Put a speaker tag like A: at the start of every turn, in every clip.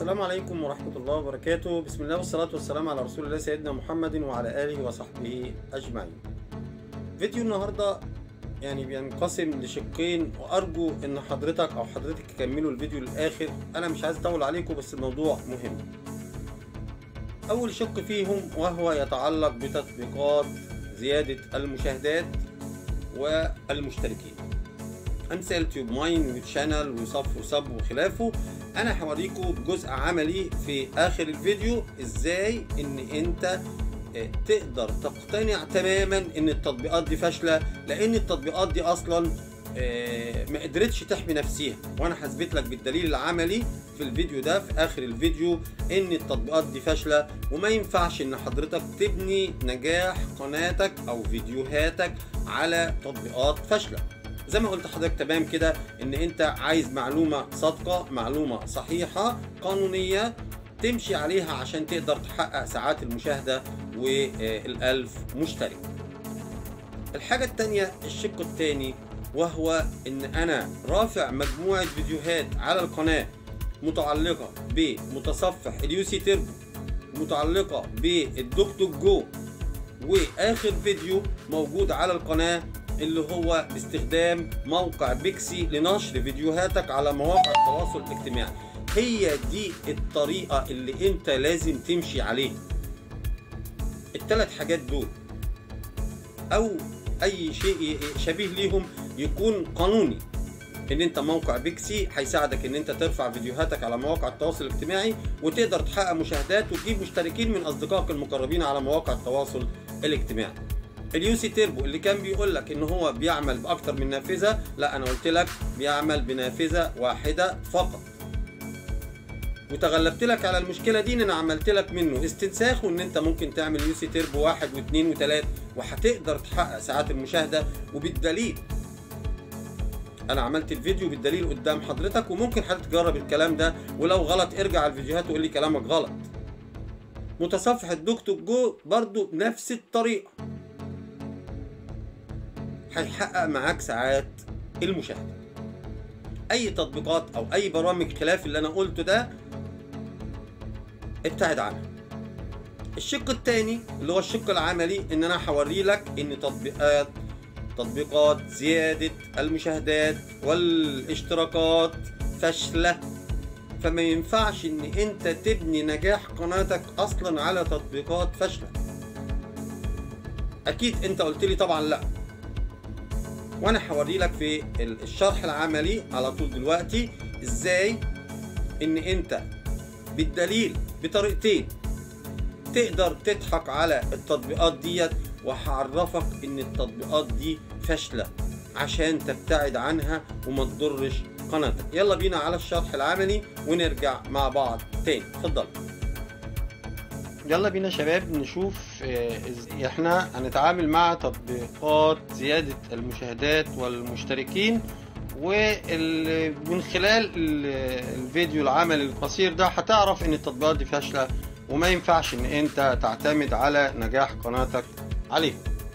A: السلام عليكم ورحمة الله وبركاته بسم الله والصلاة والسلام على رسول الله سيدنا محمد وعلى آله وصحبه أجمعين فيديو النهاردة يعني بينقسم لشقين وأرجو إن حضرتك أو حضرتك تكملوا الفيديو للآخر أنا مش عايز أطول عليكم بس الموضوع مهم أول شق فيهم وهو يتعلق بتطبيقات زيادة المشاهدات والمشتركين امثال تيوب ماين وشانل وصف وصب وخلافه انا هوريكم بجزء عملي في اخر الفيديو ازاي ان انت تقدر تقتنع تماما ان التطبيقات دي فاشله لان التطبيقات دي اصلا ما قدرتش تحمي نفسيها وانا هثبت لك بالدليل العملي في الفيديو ده في اخر الفيديو ان التطبيقات دي فاشله وما ينفعش ان حضرتك تبني نجاح قناتك او فيديوهاتك على تطبيقات فاشله زي ما قلت لحضرتك تمام كده ان انت عايز معلومه صادقه معلومه صحيحه قانونيه تمشي عليها عشان تقدر تحقق ساعات المشاهده والألف مشترك الحاجة التانية الشق التاني وهو ان انا رافع مجموعة فيديوهات على القناة متعلقة بمتصفح اليوسي تيربو متعلقة بالدكتور جو واخر فيديو موجود على القناة اللي هو باستخدام موقع بيكسي لنشر فيديوهاتك على مواقع التواصل الاجتماعي هي دي الطريقة اللي انت لازم تمشي عليها الثلاث حاجات دول او اي شيء شبيه ليهم يكون قانوني ان انت موقع بيكسي هيساعدك ان انت ترفع فيديوهاتك على مواقع التواصل الاجتماعي وتقدر تحقق مشاهدات وتجيب مشتركين من اصدقائك المقربين على مواقع التواصل الاجتماعي اليوسي تيربو اللي كان بيقول لك ان هو بيعمل باكتر من نافذه لا انا قلت لك بيعمل بنافذه واحده فقط وتغلبت لك على المشكله دي ان انا عملت لك منه استنساخ وان انت ممكن تعمل يوسي تيربو واحد واثنين وثلاثه وهتقدر تحقق ساعات المشاهده وبالدليل انا عملت الفيديو بالدليل قدام حضرتك وممكن حضرتك تجرب الكلام ده ولو غلط ارجع الفيديوهات وقول لي كلامك غلط متصفح الدكتور جو برضو نفس الطريقه هيحقق معاك ساعات المشاهده اي تطبيقات او اي برامج خلاف اللي انا قلته ده ابتعد عنها الشق الثاني اللي هو الشق العملي ان انا هوري لك ان تطبيقات تطبيقات زيادة المشاهدات والاشتراكات فاشلة فما ينفعش ان انت تبني نجاح قناتك اصلا على تطبيقات فاشلة اكيد انت قلت لي طبعا لا وانا هوري لك في الشرح العملي على طول دلوقتي ازاي ان انت بالدليل بطريقتين تقدر تضحك على التطبيقات ديت وهعرفك ان التطبيقات دي فاشلة عشان تبتعد عنها وما تضرش قناتك يلا بينا على الشرح العملي ونرجع مع بعض تاني اتفضل يلا بينا شباب نشوف احنا هنتعامل مع تطبيقات زيادة المشاهدات والمشتركين ومن خلال الفيديو العملي القصير ده هتعرف ان التطبيقات دي فاشلة وما ينفعش ان انت تعتمد على نجاح قناتك عليه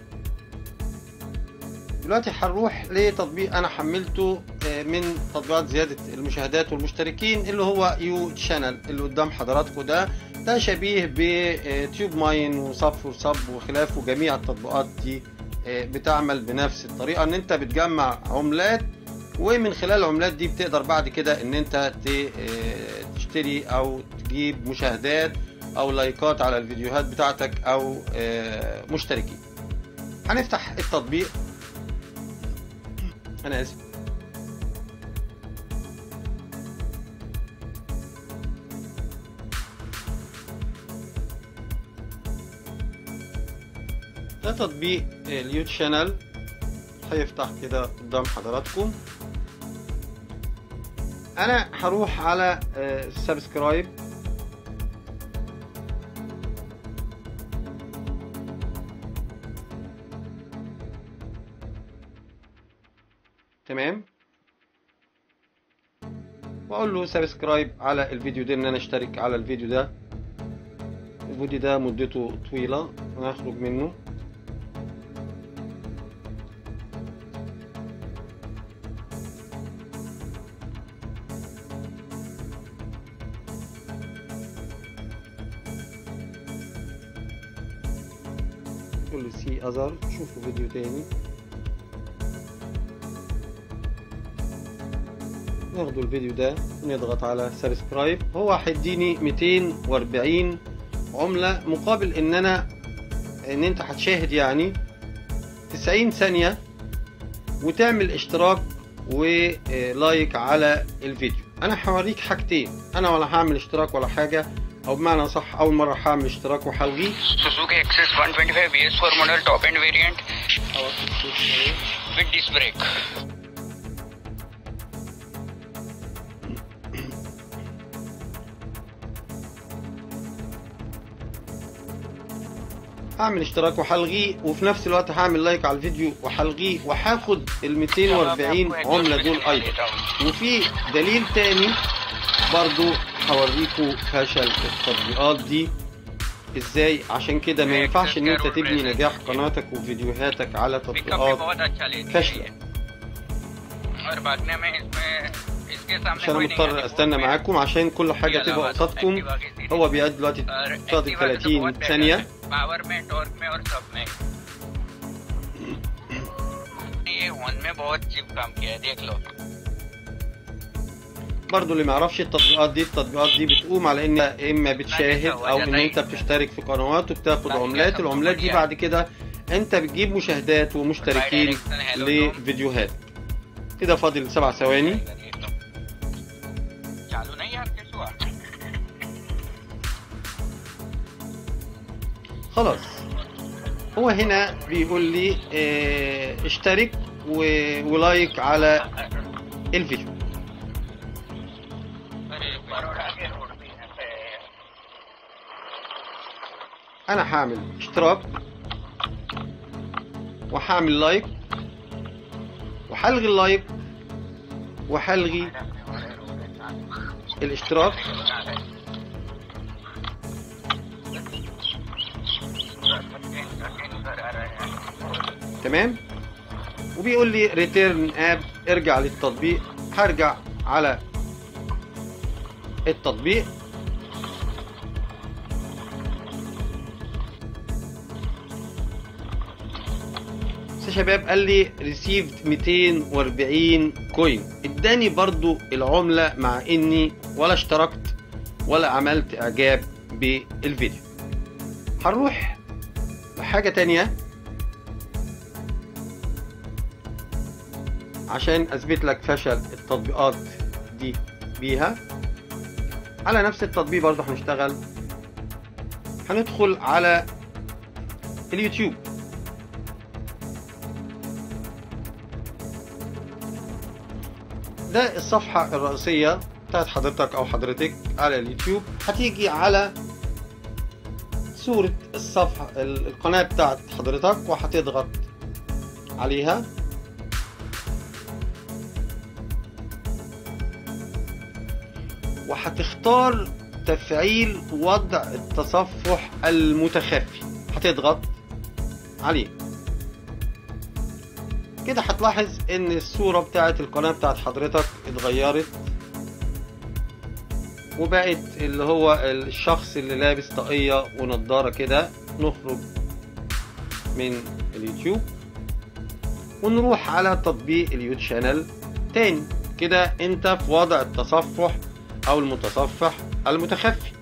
A: دلوقتي هنروح لتطبيق انا حملته من تطبيقات زيادة المشاهدات والمشتركين اللي هو يو شانل اللي قدام حضراتكم ده ده شبيه بتيوب ماين وصف وصب وخلافه جميع التطبيقات دي بتعمل بنفس الطريقة ان انت بتجمع عملات ومن خلال العملات دي بتقدر بعد كده ان انت تشتري او تجيب مشاهدات او لايكات على الفيديوهات بتاعتك او مشتركين هنفتح التطبيق انا اسف ده تطبيق اليوت شانل هيفتح كده قدام حضراتكم انا هروح على سبسكرايب تمام واقول له سبسكرايب على الفيديو ده ان انا اشترك على الفيديو ده الفيديو ده مدته طويلة انا هخرج منه نقول له سي اذر شوفوا فيديو تاني ناخدوا الفيديو ده ونضغط على سبسكرايب هو هيديني 240 عملة مقابل ان انا ان انت هتشاهد يعني 90 ثانية وتعمل اشتراك ولايك على الفيديو انا هوريك حاجتين انا ولا هعمل اشتراك ولا حاجة او بمعنى صح اول مرة هعمل اشتراك وهلغيه
B: Suzuki Access 125 BS4 model top end variant with disc brake.
A: هعمل اشتراك وهلغيه وفي نفس الوقت هعمل لايك على الفيديو وهلغيه وهاخد ال 240 عملة دول ايضا وفي دليل تاني برضو هوريكم فشل التطبيقات دي ازاي عشان كده ما ينفعش ان انت تبني نجاح قناتك وفيديوهاتك على
B: pickup भी
A: تطبيقات
B: बहुत अच्छा लेती
A: فاشلة
B: है और भागने में इसमें इसके सामने
A: عشان
B: कोई
A: انا
B: नहीं
A: مضطر
B: है
A: استنى معاكم عشان كل حاجة تبقى قصادكم هو بيقعد دلوقتي فاضل 30 ثانية
B: पावर में टॉर्क में और सब में ये होन में बहुत चिप काम किया है देख लो
A: برضو اللي ما يعرفش التطبيقات دي التطبيقات دي بتقوم على ان اما بتشاهد او ان انت بتشترك في قنوات وبتاخد عملات العملات دي بعد كده انت بتجيب مشاهدات ومشتركين لفيديوهات كده فاضل سبع ثواني
B: चालू नहीं यार कैसे हुआ
A: خلاص هو هنا بيقول لي اه اشترك و- ولايك على الفيديو
B: अरे बड़ोड़ा के रोड पे है
A: انا هعمل اشتراك وهعمل لايك وهلغي اللايك وهلغي الاشتراك تمام وبيقول لي ريتيرن اب ارجع للتطبيق هرجع على التطبيق بس يا شباب قال لي ريسيفد 240 كوين اداني برضو العملة مع اني ولا اشتركت ولا عملت اعجاب بالفيديو هنروح لحاجة تانية عشان اثبت لك فشل التطبيقات دي بيها على نفس التطبيق برضه هنشتغل هندخل على اليوتيوب ده الصفحة الرئيسية بتاعت حضرتك أو حضرتك على اليوتيوب هتيجي على صورة الصفحة ال- القناة بتاعت حضرتك وهتضغط عليها وهتختار تفعيل وضع التصفح المتخفي هتضغط عليه كده هتلاحظ ان الصورة بتاعت القناة بتاعت حضرتك اتغيرت وبقت اللي هو الشخص اللي لابس طاقية ونضارة كده نخرج من اليوتيوب ونروح على تطبيق اليوت شانل تاني كده انت في وضع التصفح او المتصفح المتخفي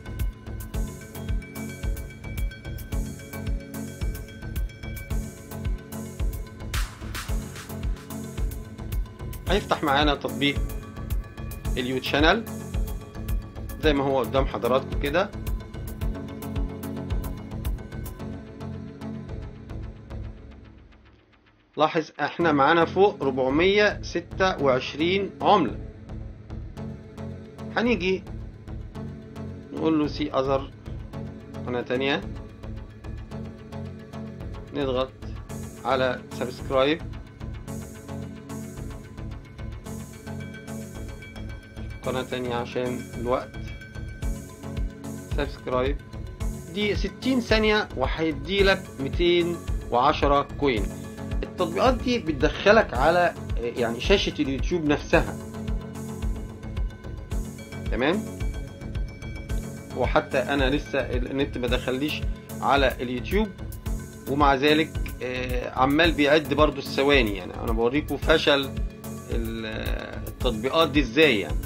A: هيفتح معانا تطبيق اليوت شانل زي ما هو قدام حضراتكم كده لاحظ احنا معانا فوق 426 عملة هنيجي نقول له سي اذر قناة تانية نضغط على سبسكرايب قناة تانية عشان الوقت سبسكرايب دي 60 ثانية وهيدي لك 210 كوين التطبيقات دي بتدخلك على يعني شاشة اليوتيوب نفسها تمام وحتى انا لسه النت ما دخليش على اليوتيوب ومع ذلك آه، عمال بيعد برضو الثواني يعني انا بوريكم فشل ال- التطبيقات دي ازاي يعني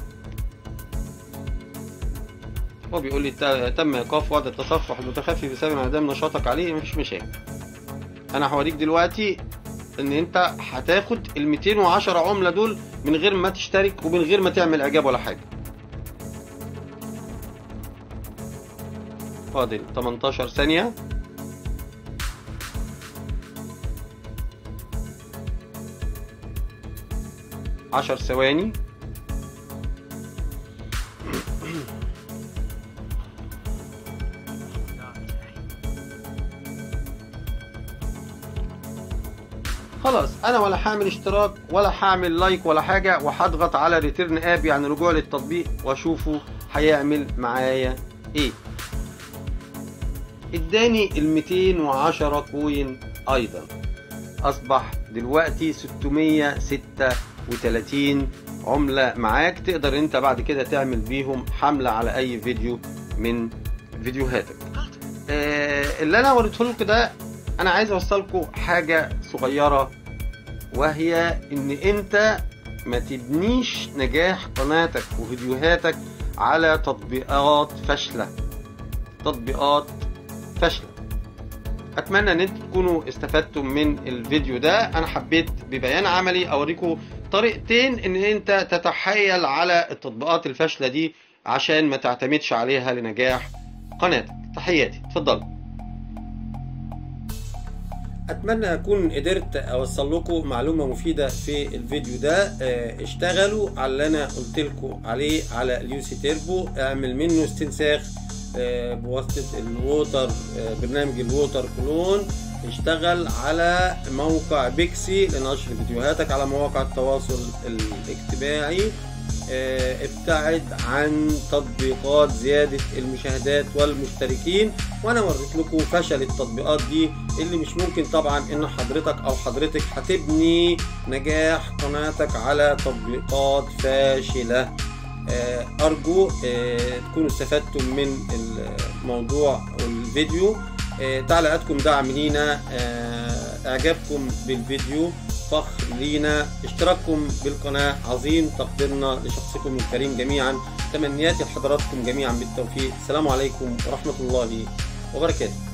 A: هو بيقول لي ت- تم ايقاف وضع التصفح المتخفي بسبب انعدام نشاطك عليه مفيش مشاكل انا هوريك دلوقتي ان انت هتاخد ال 210 عمله دول من غير ما تشترك ومن غير ما تعمل اعجاب ولا حاجه فاضل 18 ثانيه عشر ثواني خلاص انا ولا هعمل اشتراك ولا هعمل لايك ولا حاجه وهضغط على ريتيرن اب يعني رجوع للتطبيق واشوفه هيعمل معايا ايه اداني ال 210 كوين ايضا اصبح دلوقتي 636 عملة معاك تقدر انت بعد كده تعمل بيهم حملة على اي فيديو من فيديوهاتك آه اللي انا وريته لكم ده انا عايز اوصلكم حاجة صغيرة وهي ان انت ما تبنيش نجاح قناتك وفيديوهاتك على تطبيقات فاشلة تطبيقات فاشلة اتمنى ان انتم تكونوا استفدتم من الفيديو ده انا حبيت ببيان عملي اوريكم طريقتين ان انت تتحايل على التطبيقات الفاشله دي عشان ما تعتمدش عليها لنجاح قناتك تحياتي اتفضل اتمنى اكون قدرت اوصل لكم معلومه مفيده في الفيديو ده اه، اشتغلوا على اللي انا قلت لكم عليه على اليوسي تيربو اعمل منه استنساخ اه، بواسطه الووتر اه، برنامج الووتر كلون اشتغل على موقع بيكسي لنشر فيديوهاتك على مواقع التواصل الاجتماعي اه، ابتعد عن تطبيقات زيادة المشاهدات والمشتركين وانا وريت لكم فشل التطبيقات دي اللي مش ممكن طبعا ان حضرتك او حضرتك هتبني نجاح قناتك على تطبيقات فاشلة آه، ارجو آه، تكونوا استفدتم من الموضوع والفيديو آه، تعليقاتكم دعم لينا آه، اعجابكم بالفيديو فخر لينا اشتراككم بالقناة عظيم تقديرنا لشخصكم الكريم جميعا تمنياتي لحضراتكم جميعا بالتوفيق السلام عليكم ورحمة الله وبركاته